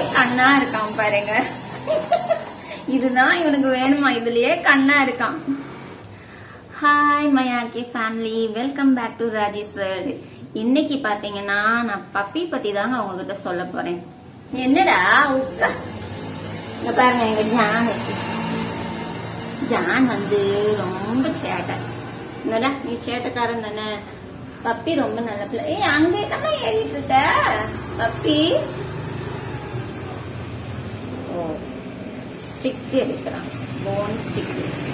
கண்ணா இருக்கான் பாருங்க இதுதான் இவனுக்கு வேணுமா இதுலயே கண்ணா இருக்கான் ஹாய் மயாக்கி family welcome back to Rajesh world இன்னைக்கு பாத்தீங்கன்னா நான் பப்பி பத்தி தாங்க உங்ககிட்ட சொல்ல போறேன் என்னடா உட்கா இங்க பாருங்க எங்க ஜான் இருக்கு. ஜான் வந்து ரொம்ப சேட்டை என்னடா நீ சேட்டைக்காரன் தானே பப்பி ரொம்ப நல்ல பிள்ளை ஏய் அங்க என்னமா ஏறிட்டு இருக்க பப்பி ஓ ஸ்டிக் எடுக்கிறான் போன் ஸ்டிக்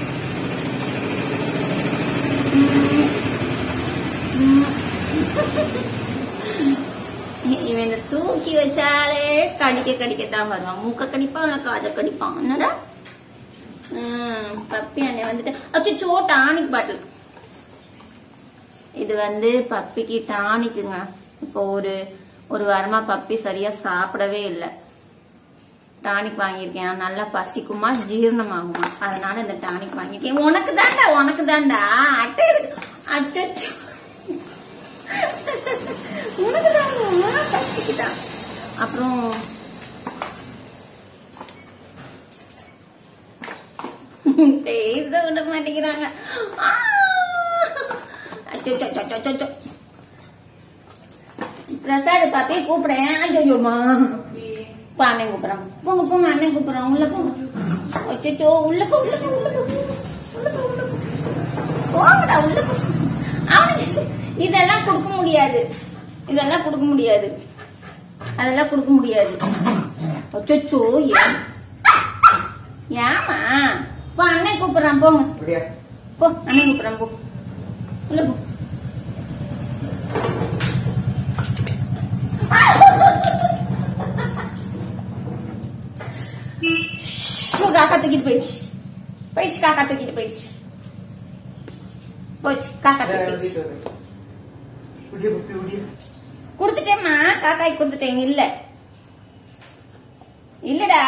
இவன் இந்த தூக்கி வச்சாலே கடிக்க கடிக்கத்தான் வருவான் மூக்க கடிப்பான் இல்ல காதை கடிப்பான் என்னடா ம், பப்பி அண்ணே வந்துட்டு அச்சோ டானிக் பாட்டில் இது வந்து பப்பிக்கு டானிக்குங்க இப்போ ஒரு ஒரு வாரமா பப்பி சரியா சாப்பிடவே இல்லை டானிக் வாங்கியிருக்கேன் நல்லா பசிக்குமா ஜீரணமாகுமா அதனால இந்த டானிக் வாங்கியிருக்கேன் உனக்கு தான்டா உனக்கு தான்டா அட்டை இருக்கு அச்சோ உனக்கு தான்டா பசிக்குதான் அப்புறம் பேச விட மாட்டேங்கிறாங்க ஆ! அச்சோ, அச்சோ, அச்சோ, அச்சோ, அச்சோ. பிரசாத் பாப்பி கூப்பிடுறேன் ஐயோமா போ அண்ணன் கூப்பிடுறான் போங்க போங்க அண்ணன் கூப்பிடுறான் உள்ள போங்க அச்சோ உள்ள போ உள்ள போ உள்ள போ உள்ள போ உள்ள போ போங்கடா உள்ள போ அவனுக்கு இதெல்லாம் கொடுக்க முடியாது இதெல்லாம் கொடுக்க முடியாது அதெல்லாம் கொடுக்க முடியாது அச்சோ ஏன் ஏமா போ அண்ணன் கூப்பிடுறான் போங்க அப்படியா போ அண்ணன் கூப்பிடுறான் போ உள்ள போ ஷோ, காக்கா தூக்கிட்டு போயிடுச்சு போயிடுச்சு காக்கா தூக்கிட்டு போயிடுச்சு போச்சு காக்கா தூக்கிட்டு போயிடுச்சு அப்படியே பப்பி அப்படியே கொடுத்துட்டேம்மா காக்காய் கொடுத்துட்டேன் இல்ல இல்லடா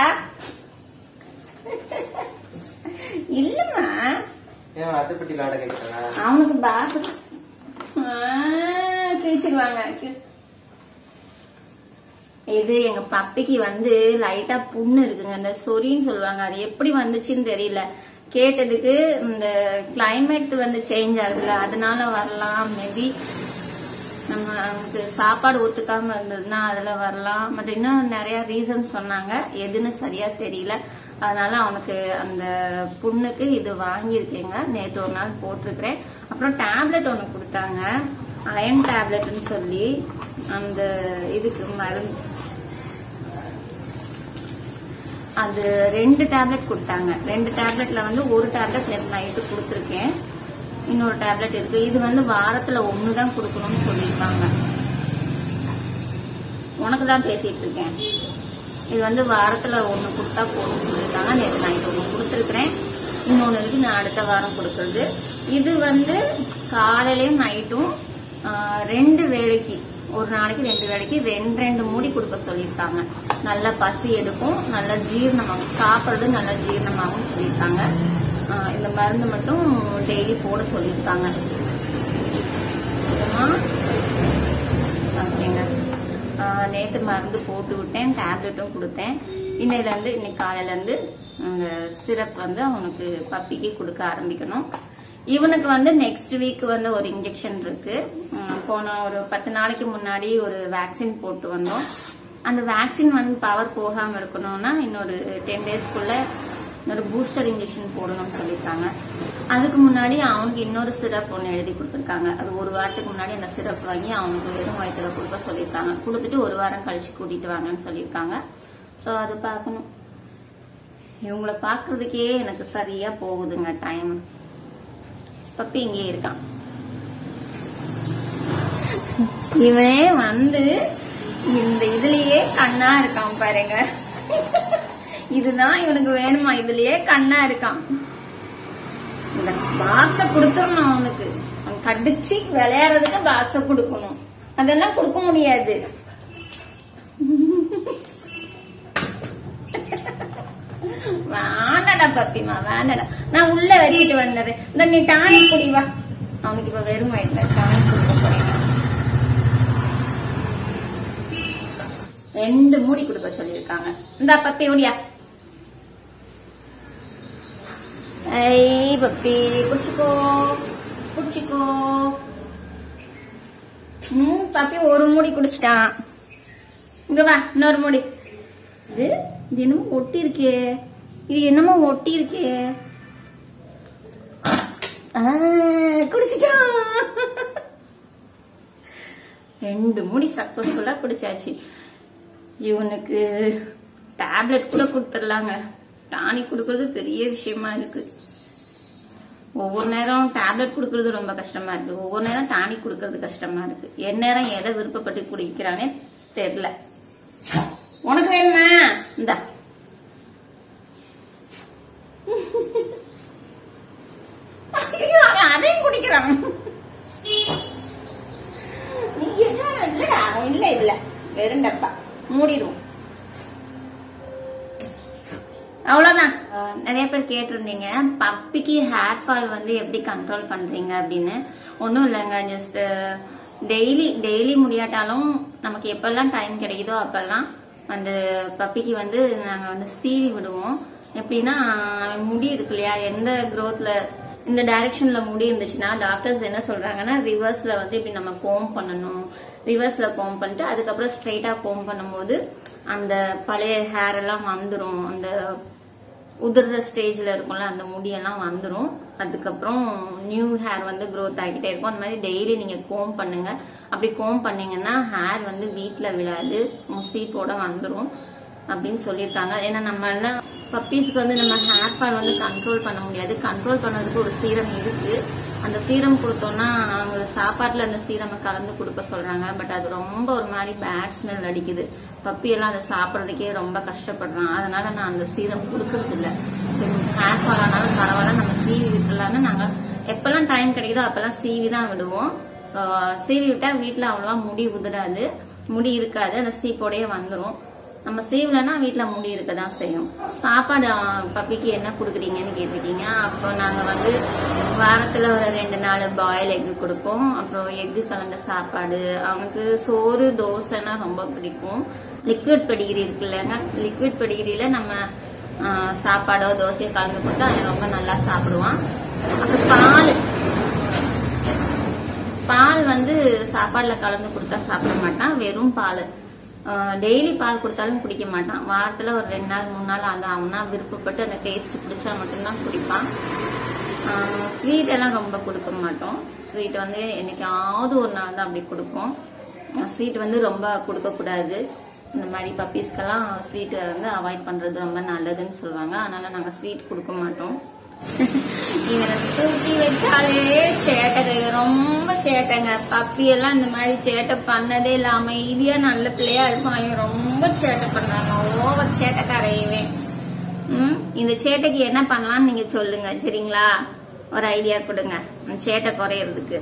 இல்லம்மா ஏன் அட்டைப்பட்டி விளாட கேட்கறா அவனுக்கு பாச கிழிச்சிருவாங்க கி- இது எங்க பப்பிக்கு வந்து லைட்டா புண்ணு இருக்குங்க இந்த சொரின்னு சொல்லுவாங்க அது எப்படி வந்துச்சுன்னு தெரியல கேட்டதுக்கு இந்த கிளைமேட் வந்து சேஞ்ச் ஆகுதுல அதனால வரலாம் மேபி நம்ம அவனுக்கு சாப்பாடு ஒத்துக்காம இருந்ததுன்னா அதுல வரலாம் பட் இன்னும் நிறைய ரீசன் சொன்னாங்க எதுன்னு சரியா தெரியல அதனால அவனுக்கு அந்த புண்ணுக்கு இது வாங்கியிருக்கேங்க நேற்று ஒரு நாள் போட்டிருக்கிறேன் அப்புறம் டேப்லெட் ஒன்று கொடுத்தாங்க அயன் டேப்லெட்னு சொல்லி அந்த இதுக்கு மருந்து அது ரெண்டு டேப்லெட் கொடுத்தாங்க ரெண்டு டேப்லெட்ல வந்து ஒரு டேப்லெட் நேற்று நைட்டு கொடுத்துருக்கேன் இன்னொரு டேப்லெட் இருக்கு இது வந்து வாரத்துல ஒன்று தான் கொடுக்கணும்னு சொல்லியிருக்காங்க உனக்கு தான் பேசிட்டு இருக்கேன் இது வந்து வாரத்துல ஒன்று கொடுத்தா போதும்னு சொல்லியிருக்காங்க நேற்று நைட்டு ஒன்று கொடுத்துருக்குறேன் இன்னொன்று இருக்கு நான் அடுத்த வாரம் கொடுக்கறது இது வந்து காலையிலயும் நைட்டும் ஆஹ், ரெண்டு வேளைக்கு ஒரு நாளைக்கு ரெண்டு வேளைக்கு ரெண்டு ரெண்டு மூடி கொடுக்க சொல்லியிருக்காங்க நல்லா பசி எடுக்கும் நல்லா ஜீரணமாகும் சாப்பிட்றது நல்லா ஜீரணமாகும் சொல்லியிருக்காங்க ஆஹ், இந்த மருந்து மட்டும் டெய்லி போட சொல்லியிருக்காங்க ஓகேவா? ஓகேங்க நேற்று மருந்து போட்டு விட்டேன் டேப்லெட்டும் கொடுத்தேன் இன்னையில இருந்து இன்னைக்கு காலையில இருந்து அந்த சிரப் வந்து அவனுக்கு பப்பிக்கு கொடுக்க ஆரம்பிக்கணும் இவனுக்கு வந்து நெக்ஸ்ட் வீக் வந்து ஒரு இன்ஜெக்ஷன் இருக்கு உம், போன ஒரு பத்து நாளைக்கு முன்னாடி ஒரு வேக்சின் போட்டு வந்தோம் அந்த வேக்சின் வந்து பவர் போகாம இருக்கணும்னா இன்னொரு டென் டேஸ்க்குள்ள இன்னொரு பூஸ்டர் இன்ஜெக்ஷன் போடணும்னு சொல்லியிருக்காங்க அதுக்கு முன்னாடி அவனுக்கு இன்னொரு சிரப் ஒன்று எழுதி கொடுத்துருக்காங்க அது ஒரு வாரத்துக்கு முன்னாடி அந்த சிரப் வாங்கி அவனுக்கு வெறும் வயிற்றுல கொடுக்க சொல்லியிருக்காங்க கொடுத்துட்டு ஒரு வாரம் கழிச்சு கூட்டிட்டு வாங்கன்னு சொல்லியிருக்காங்க ஸோ அது பார்க்கணும் இவங்கள பார்க்கறதுக்கே எனக்கு சரியா போகுதுங்க டைம் பப்பி இங்கே இருக்கான் இவனே வந்து இந்த இதுலயே கண்ணா இருக்கான் பாருங்க இதுதான் இவனுக்கு வேணுமா இதுலயே கண்ணா இருக்கான் இந்த பாக்ஸ கொடுத்துடணும் அவனுக்கு அவன் கடிச்சு விளையாடுறதுக்கு பாக்ஸ கொடுக்கணும் அதெல்லாம் கொடுக்க முடியாது வேண்டாடா பப்பிமா வேண்டாடா நான் உள்ள வச்சுட்டு வந்துடுறேன் இந்த நீ டானிக் குடி வா அவனுக்கு இப்ப வெறும் வயிற்றுல டானிக் கொடுக்க போறேன் ரெண்டு மூடி கொடுக்க சொல்லியிருக்காங்க இந்த பப்பி ஓடியா ஐ பப்பி குடிச்சுக்கோ குடிச்சுக்கோ ம் பப்பி ஒரு மூடி குடிச்சிட்டான் இங்க வா இன்னொரு மூடி இது இது என்னமோ ஒட்டி இருக்கே இது என்னமோ ஒட்டி இருக்கே ஆ, குடிச்சிட்டான் ரெண்டு மூடி சக்சஸ்ஃபுல்லா குடிச்சாச்சு இவனுக்கு டேப்லெட் கூட கொடுத்துடலாங்க டானிக் கொடுக்கறது பெரிய விஷயமா இருக்கு ஒவ்வொரு நேரம் டேப்லெட் கொடுக்கறது ரொம்ப கஷ்டமா இருக்கு ஒவ்வொரு நேரம் டானிக் கொடுக்கறது கஷ்டமா இருக்கு என் நேரம் எதை விருப்பப்பட்டு குடிக்கிறானே தெரியல உனக்கு வேணுமா இந்தா ஐயோ, அவன் அதையும் குடிக்கிறான் நீ என்ன இல்லடா இல்ல இல்ல வெறும் டப்பா மூடிடுவோம் அவ்வளவுதான் அஹ் நிறைய பேர் கேட்டிருந்தீங்க பப்பிக்கு ஹேர் ஃபால் வந்து எப்படி கண்ட்ரோல் பண்றீங்க அப்படின்னு ஒன்றும் இல்லைங்க ஜஸ்ட் டெய்லி டெய்லி முடியாட்டாலும் நமக்கு எப்பெல்லாம் டைம் கிடைக்குதோ அப்பெல்லாம் அந்த பப்பிக்கு வந்து நாங்கள் வந்து சீவி விடுவோம் எப்படின்னா அவன் முடி இருக்கு இல்லையா எந்த growthல இந்த டைரக்ஷன்ல முடி இருந்துச்சுன்னா டாக்டர்ஸ் என்ன சொல்றாங்கன்னா ரிவர்ஸ்ல வந்து இப்படி நம்ம கோம் பண்ணணும் ரிவர்ஸ்ல கோம் பண்ணிட்டு அதுக்கப்புறம் ஸ்ட்ரைட்டா கோம் பண்ணும்போது அந்த பழைய ஹேர் எல்லாம் வந்துடும் அந்த உதிர்ற ஸ்டேஜ்ல இருக்கும்ல அந்த முடியெல்லாம் வந்துடும் அதுக்கப்புறம் நியூ ஹேர் வந்து growth ஆகிட்டே இருக்கும் அந்த மாதிரி டெய்லி நீங்க கோம் பண்ணுங்க அப்படி கோம் பண்ணீங்கன்னா ஹேர் வந்து வீட்ல விழாது சீப்போட வந்துடும் அப்படின்னு சொல்லியிருக்காங்க ஏன்னா நம்ம எல்லாம் பப்பீஸ்க்கு வந்து நம்ம ஹேர் ஃபால் வந்து கண்ட்ரோல் பண்ண முடியாது கண்ட்ரோல் பண்ணதுக்கு ஒரு சீரம் இருக்கு அந்த சீரம் கொடுத்தோம்னா அவங்க சாப்பாட்டுல அந்த சீரமை கலந்து கொடுக்க சொல்றாங்க பட் அது ரொம்ப ஒரு மாதிரி பேட் ஸ்மெல் அடிக்குது பப்பி எல்லாம் அதை சாப்பிட்றதுக்கே ரொம்ப கஷ்டப்படுறான் அதனால நான் அந்த சீரம் கொடுக்கறது இல்ல சரி ஹேர் ஃபால் ஆனாலும் பரவாயில்ல நம்ம சீவி விட்டுலான்னு நாங்க எப்பெல்லாம் டைம் கிடைக்குதோ அப்பெல்லாம் சீவி தான் விடுவோம் ஸோ சீவி விட்டா வீட்டில் அவ்வளோவா முடி உதிராது முடி இருக்காது அந்த சீப்போடயே வந்துடும் நம்ம சீவலன்னா வீட்ல முடி இருக்க தான் செய்யும் சாப்பாடு ஆ, பப்பிக்கு என்ன கொடுக்குறீங்கன்னு கேட்டிருக்கீங்க அப்போ நாங்க வந்து வாரத்துல ஒரு ரெண்டு நாள் பாயில் எக்கு கொடுப்போம் அப்புறம் எக்கு கலந்த சாப்பாடு அவனுக்கு சோறு தோசைன்னா ரொம்ப பிடிக்கும் லிக்விட் பெடிகிரி இருக்குல்லங்க லிக்விட் பெடிகிரியில நம்ம ஆ, சாப்பாடோ தோசையோ கலந்து கொடுத்தா அவன் ரொம்ப நல்லா சாப்பிடுவான் அப்புறம் பால் பால் வந்து சாப்பாடுல கலந்து கொடுத்தா சாப்பிட மாட்டான் வெறும் பால் டெய்லி பால் கொடுத்தாலும் குடிக்க மாட்டான் வாரத்துல ஒரு ரெண்டு நாள் மூணு நாள் அந்த அவனா விருப்பப்பட்டு அந்த டேஸ்ட் பிடிச்சா மட்டும்தான் குடிப்பான் ஸ்வீட் எல்லாம் ரொம்ப கொடுக்க மாட்டோம் ஸ்வீட் வந்து என்னைக்காவது ஒரு நாள் தான் அப்படி கொடுப்போம் ஸ்வீட் வந்து ரொம்ப கொடுக்க கூடாது இந்த மாதிரி பப்பீஸ்க்கெல்லாம் ஸ்வீட் வந்து அவாய்ட் பண்றது ரொம்ப நல்லதுன்னு சொல்லுவாங்க அதனால நாங்க ஸ்வீட் கொடுக்க மாட்டோம் இவனை தூக்கி வச்சாலே சேட்டை ரொம்ப சேட்டைங்க பப்பி எல்லாம் இந்த மாதிரி சேட்டை பண்ணதே இல்ல அமைதியா நல்ல பிள்ளையா இருப்பான் இவன் ரொம்ப சேட்டை பண்றாங்க ஓவர் சேட்டைக்கார இவன் ம் இந்த சேட்டைக்கு என்ன பண்ணலாம்னு நீங்க சொல்லுங்க சரிங்களா ஒரு ஐடியா கொடுங்க இந்த சேட்டை குறையறதுக்கு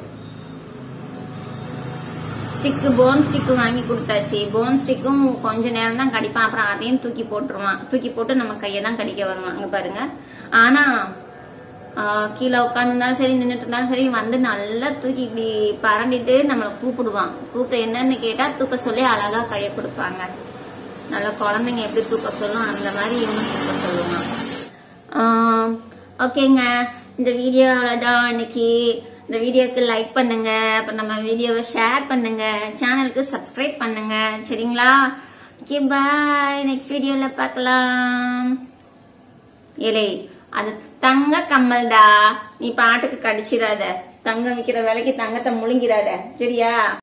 ஸ்டிக்கு போன் ஸ்டிக்கு வாங்கி கொடுத்தாச்சு போன் ஸ்டிக்கும் கொஞ்ச நேரம் தான் கடிப்பான் அப்புறம் அதையும் தூக்கி போட்டுருவான் தூக்கி போட்டு நம்ம கையை தான் கடிக்க வருவான் அங்க பாருங்க ஆனா ஆஹ், கீழே உட்காந்துருந்தாலும் சரி நின்றுட்டு இருந்தாலும் சரி வந்து நல்லா தூக்கி இப்படி பரண்டிட்டு நம்மளை கூப்பிடுவான் கூப்பிட்டு என்னன்னு கேட்டா தூக்க சொல்லி அழகா கையை கொடுப்பாங்க நல்ல குழந்தைங்க எப்படி தூக்க சொல்லும் அந்த மாதிரி இவனும் தூக்க சொல்லுவான் ஆஹ், ஓகேங்க இந்த வீடியோவில் தான் இன்னைக்கு இந்த வீடியோக்கு லைக் பண்ணுங்க அப்புறம் நம்ம வீடியோவை ஷேர் பண்ணுங்க சேனலுக்கு சப்ஸ்கிரைப் பண்ணுங்க சரிங்களா ஓகே பாய் நெக்ஸ்ட் வீடியோல பார்க்கலாம் ஏலே அது தங்க கம்மல்டா நீ பாட்டுக்கு கடிச்சிடாத தங்கம் விக்கிற விலைக்கு தங்கத்தை முழுங்கிடாத சரியா